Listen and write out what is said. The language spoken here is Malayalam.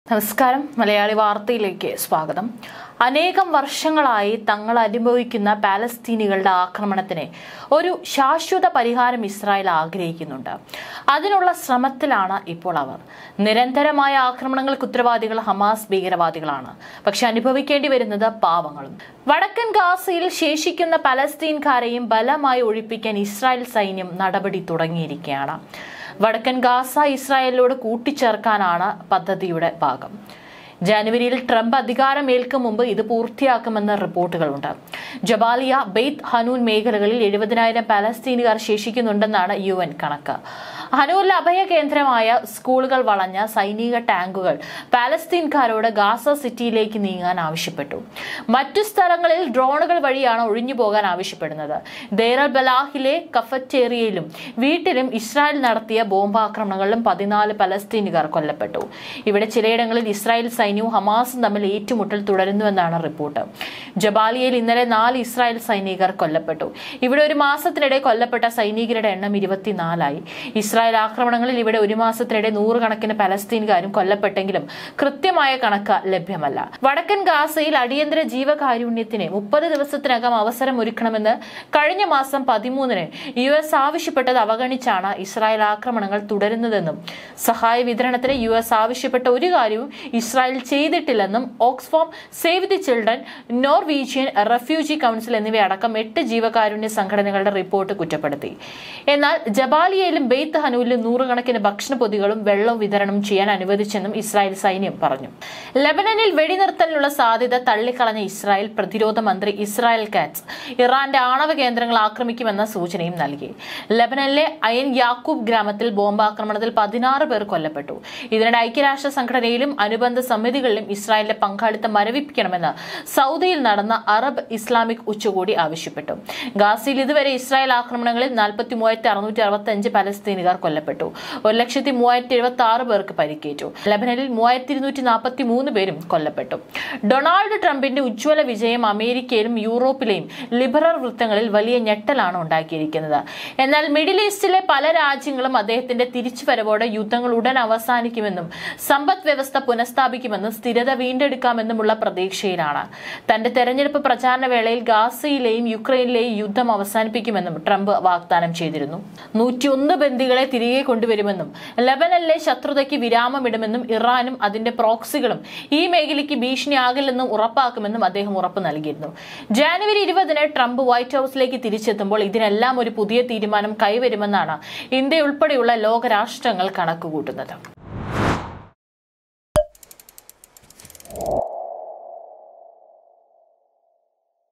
നമസ്കാരം മലയാളി വാർത്തയിലേക്ക് സ്വാഗതം അനേകം വർഷങ്ങളായി തങ്ങൾ അനുഭവിക്കുന്ന പാലസ്തീനികളുടെ ആക്രമണത്തിന് ഒരു ശാശ്വത പരിഹാരം ഇസ്രായേൽ ആഗ്രഹിക്കുന്നുണ്ട് അതിനുള്ള ശ്രമത്തിലാണ് ഇപ്പോൾ അവർ നിരന്തരമായ ആക്രമണങ്ങൾക്ക് ഉത്തരവാദികൾ ഹമാസ് ഭീകരവാദികളാണ് പക്ഷെ അനുഭവിക്കേണ്ടി വരുന്നത് പാവങ്ങളും വടക്കൻ ഗാസയിൽ ശേഷിക്കുന്ന പലസ്തീൻകാരെയും ബലമായി ഒഴിപ്പിക്കാൻ ഇസ്രായേൽ സൈന്യം നടപടി തുടങ്ങിയിരിക്കുകയാണ് വടക്കൻ ഗാസ ഇസ്രായേലിനോട് കൂട്ടിച്ചേർക്കാനാണ് പദ്ധതിയുടെ ഭാഗം ജനുവരിയിൽ ട്രംപ് അധികാരമേൽക്കും മുമ്പ് ഇത് പൂർത്തിയാക്കുമെന്ന് റിപ്പോർട്ടുകളുണ്ട് ജബാലിയ ബെയ്ത്ത് ഹനൂൻ മേഖലകളിൽ എഴുപതിനായിരം പാലസ്തീനുകാർ ശേഷിക്കുന്നുണ്ടെന്നാണ് യു എൻ കണക്ക് ഹനൂരിലെ അഭയ കേന്ദ്രമായ സ്കൂളുകൾ വളഞ്ഞ സൈനിക ടാങ്കുകൾ പാലസ്തീൻകാരോട് ഗാസ സിറ്റിയിലേക്ക് നീങ്ങാൻ ആവശ്യപ്പെട്ടു മറ്റു സ്ഥലങ്ങളിൽ ഡ്രോണുകൾ വഴിയാണ് ഒഴിഞ്ഞു പോകാൻ ആവശ്യപ്പെടുന്നത് ദേറൽ ബലാഹിലെ കഫറ്റേറിയയിലും വീട്ടിലും ഇസ്രായേൽ നടത്തിയ ബോംബാക്രമണങ്ങളിലും പതിനാല് പലസ്തീനുകാർ കൊല്ലപ്പെട്ടു ഇവിടെ ചിലയിടങ്ങളിൽ ഇസ്രായേൽ സൈന്യവും ഹമാസും തമ്മിൽ ഏറ്റുമുട്ടൽ തുടരുന്നുവെന്നാണ് റിപ്പോർട്ട് ജബാലിയയിൽ ഇന്നലെ നാല് ഇസ്രായേൽ സൈനികർ കൊല്ലപ്പെട്ടു ഇവിടെ ഒരു മാസത്തിനിടെ കൊല്ലപ്പെട്ട സൈനികരുടെ എണ്ണം ഇരുപത്തിനാലായി ഇസ്രായേൽ ആക്രമണങ്ങളിൽ ഇവിടെ ഒരു മാസത്തിനിടെ നൂറുകണക്കിന് പലസ്തീൻകാരും കൊല്ലപ്പെട്ടെങ്കിലും കൃത്യമായ കണക്ക് ലഭ്യമല്ല വടക്കൻ ഗാസയിൽ അടിയന്തര ജീവകാരുണ്യത്തിന് മുപ്പത് ദിവസത്തിനകം അവസരം ഒരുക്കണമെന്ന് കഴിഞ്ഞ മാസം പതിമൂന്നിന് യു എസ് ആവശ്യപ്പെട്ടത് അവഗണിച്ചാണ് ഇസ്രായേൽ ആക്രമണങ്ങൾ തുടരുന്നതെന്നും സഹായ വിതരണത്തിന് യു എസ് ആവശ്യപ്പെട്ട ഒരു കാര്യവും ഇസ്രായേൽ ചെയ്തിട്ടില്ലെന്നും Oxfam save the children Norwegian refugee council എന്നിവയടക്കം എട്ട് ജീവകാരുണ്യ സംഘടനകളുടെ റിപ്പോർട്ട് കുറ്റപ്പെടുത്തി എന്നാൽ ജബാലിയയിലും ബെയ്ത്ത് ഹനൂലിലും നൂറുകണക്കിന് ഭക്ഷണ പൊതികളും വെള്ളവും വിതരണം ചെയ്യാൻ അനുവദിച്ചെന്നും ഇസ്രായേൽ സൈന്യം പറഞ്ഞു ലബനനിൽ വെടിനിർത്തലിനുള്ള സാധ്യത തള്ളിക്കളഞ്ഞ ഇസ്രായേൽ പ്രതിരോധ മന്ത്രി ഇസ്രായേൽ കാറ്റ്സ് ഇറാന്റെ ആണവ കേന്ദ്രങ്ങൾ ആക്രമിക്കുമെന്ന സൂചനയും നൽകി ലബനനിലെ അയൻ യാക്കൂബ് ഗ്രാമത്തിൽ ബോംബാക്രമണത്തിൽ പതിനാറ് പേർ കൊല്ലപ്പെട്ടു ഇതിനിടെ ഐക്യരാഷ്ട്ര സംഘടനയിലും അനുബന്ധ സമിതികളിലും ഇസ്രായേലിന്റെ പങ്കാളിത്തം മരവിപ്പിക്കണമെന്ന് സൗദിയിൽ നടന്ന അറബ് ഇസ്ലാമിക് ഉച്ചകോടി ആവശ്യപ്പെട്ടു ഗാസയിൽ ഇതുവരെ ഇസ്രായേൽ ആക്രമണങ്ങളിൽ നാൽപ്പത്തി മൂവായിരത്തി അറുന്നൂറ്റി അറുപത്തി അഞ്ച് പലസ്തീനുകാർ കൊല്ലപ്പെട്ടു ഒരു ലക്ഷത്തി മൂവായിരത്തി എഴുപത്തി ആറ് പേർക്ക് പരിക്കേറ്റു ലബനനിൽ മൂവായിരത്തി ഇരുന്നൂറ്റി നാൽപ്പത്തി മൂന്ന് പേരും കൊല്ലപ്പെട്ടു ഡൊണാൾഡ് ട്രംപിന്റെ ഉജ്ജ്വല വിജയം അമേരിക്കയിലും യൂറോപ്പിലെയും ലിബറൽ വൃത്തങ്ങളിൽ വലിയ ഞെട്ടലാണ് ഉണ്ടാക്കിയിരിക്കുന്നത് എന്നാൽ മിഡിൽ ഈസ്റ്റിലെ പല രാജ്യങ്ങളും അദ്ദേഹത്തിന്റെ തിരിച്ചുവരവോടെ യുദ്ധങ്ങൾ ഉടൻ അവസാനിക്കുമെന്നും സമ്പദ് വ്യവസ്ഥ പുനഃസ്ഥാപിക്കുമെന്നും സ്ഥിരത വീണ്ടെടുക്കാമെന്നുമുള്ള പ്രതീക്ഷയിലാണ് തന്റെ തെരഞ്ഞെടുപ്പ് പ്രചാരണ വേളയിൽ ഗാസയിലെയും യുക്രൈനിലെയും യുദ്ധം അവസാനിപ്പിക്കുമെന്നും ട്രംപ് വാഗ്ദാനം ചെയ്തിരുന്നു നൂറ്റിയൊന്ന് ബന്ദികളെ തിരികെ കൊണ്ടുവരുമെന്നും ലബനനിലെ ശത്രുതയ്ക്ക് വിരാമമിടുമെന്നും ഇറാനും അതിന്റെ പ്രോക്സികളും ഈ മേഖലയ്ക്ക് ഭീഷണിയാകില്ലെന്നും ഉറപ്പാക്കുമെന്നും അദ്ദേഹം ഉറപ്പ് നൽകിയിരുന്നു ജാനുവരി ഇരുപതിന് ട്രംപ് വൈറ്റ് ഹൌസിലേക്ക് തിരിച്ചെത്തുമ്പോൾ ഇതിനെല്ലാം ഒരു പുതിയ തീരുമാനം കൈവരുമെന്നാണ് ഇന്ത്യ ഉൾപ്പെടെയുള്ള ലോകരാഷ്ട്രങ്ങൾ കണക്കുകൂട്ടുന്നത്